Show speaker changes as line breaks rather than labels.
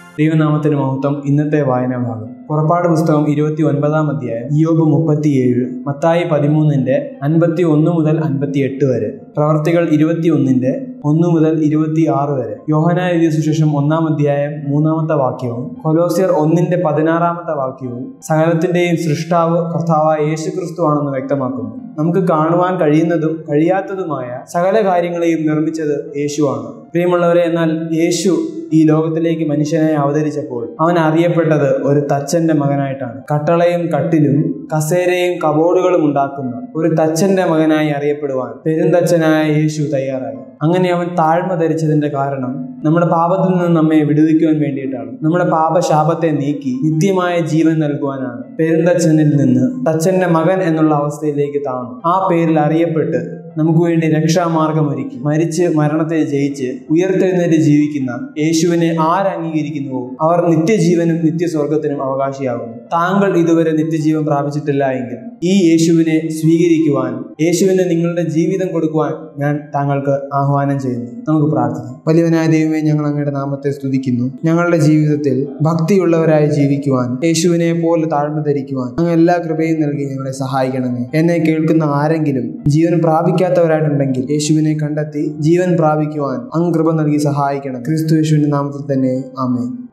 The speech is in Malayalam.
ദൈവനാമത്തിന് മഹത്വം ഇന്നത്തെ വായനാ ഭാഗം പുറപ്പാട് പുസ്തകം ഇരുപത്തി ഒൻപതാം അധ്യായം ഇയോബ് മുപ്പത്തിയേഴ് മത്തായി പതിമൂന്നിന്റെ അൻപത്തി ഒന്ന് മുതൽ അൻപത്തി എട്ട് വരെ പ്രവർത്തികൾ ഇരുപത്തി ഒന്നിന്റെ ഒന്ന് മുതൽ ഇരുപത്തി ആറ് വരെ യോഹനായ എഴുതിയ സുശേഷം ഒന്നാം അധ്യായം മൂന്നാമത്തെ വാക്യവും കൊലോസിയർ ഒന്നിന്റെ പതിനാറാമത്തെ വാക്യവും സകലത്തിന്റെയും സൃഷ്ടാവ് കർത്താവായ യേശു ക്രിസ്തു ആണെന്ന് വ്യക്തമാക്കുന്നു നമുക്ക് കാണുവാൻ കഴിയുന്നതും കഴിയാത്തതുമായ സകല കാര്യങ്ങളെയും നിർമ്മിച്ചത് യേശുവാണ് പ്രിയമുള്ളവരെ എന്നാൽ യേശു ഈ ലോകത്തിലേക്ക് മനുഷ്യനായി അവതരിച്ചപ്പോൾ അവൻ അറിയപ്പെട്ടത് ഒരു തച്ചന്റെ മകനായിട്ടാണ് കട്ടളയും കട്ടിലും കസേരയും കബോർഡുകളും ഉണ്ടാക്കുന്ന ഒരു തച്ചന്റെ മകനായി അറിയപ്പെടുവാൻ പെരുന്തച്ചനായ യേശു തയ്യാറായി അങ്ങനെ അവൻ താഴ്മ ധരിച്ചതിന്റെ കാരണം നമ്മുടെ പാപത്തിൽ നിന്ന് നമ്മെ വിടുവിക്കുവാൻ വേണ്ടിയിട്ടാണ് നമ്മുടെ പാപശാപത്തെ നീക്കി നിത്യമായ ജീവൻ നൽകുവാനാണ് പെരുന്തച്ഛനിൽ നിന്ന് തച്ചന്റെ മകൻ എന്നുള്ള അവസ്ഥയിലേക്ക് താണു ആ പേരിൽ അറിയപ്പെട്ട് നമുക്ക് വേണ്ടി രക്ഷാമാർഗം ഒരുക്കി മരിച്ച് മരണത്തെ ജയിച്ച് ഉയർത്തെഴുന്നേറ്റ് ജീവിക്കുന്ന യേശുവിനെ ആരംഗീകരിക്കുന്നുവോ അവർ നിത്യജീവനും നിത്യസ്വർഗത്തിനും അവകാശിയാകുന്നു താങ്കൾ ഇതുവരെ നിത്യജീവൻ പ്രാപിച്ചിട്ടില്ല എങ്കിൽ ഈ യേശുവിനെ സ്വീകരിക്കുവാൻ യേശുവിന് നിങ്ങളുടെ ജീവിതം കൊടുക്കുവാൻ ഞാൻ താങ്കൾക്ക് ആഹ്വാനം ചെയ്യുന്നു നമുക്ക് പ്രാർത്ഥിക്കാം വലിയവനായ ദൈവമേ ഞങ്ങൾ അങ്ങയുടെ നാമത്തെ സ്തുതിക്കുന്നു ഞങ്ങളുടെ ജീവിതത്തിൽ ഭക്തിയുള്ളവരായി ജീവിക്കുവാൻ യേശുവിനെ പോലെ താഴ്മ ധരിക്കുവാൻ അങ്ങ് എല്ലാ കൃപയും നൽകി ഞങ്ങളെ സഹായിക്കണമേ എന്നെ കേൾക്കുന്ന ആരെങ്കിലും ജീവൻ പ്രാപിക്കാത്തവരായിട്ടുണ്ടെങ്കിൽ യേശുവിനെ കണ്ടെത്തി ജീവൻ പ്രാപിക്കുവാൻ അങ്ങ് കൃപ നൽകി സഹായിക്കണം ക്രിസ്തു യേശുവിന്റെ നാമത്തിൽ തന്നെ ആമേ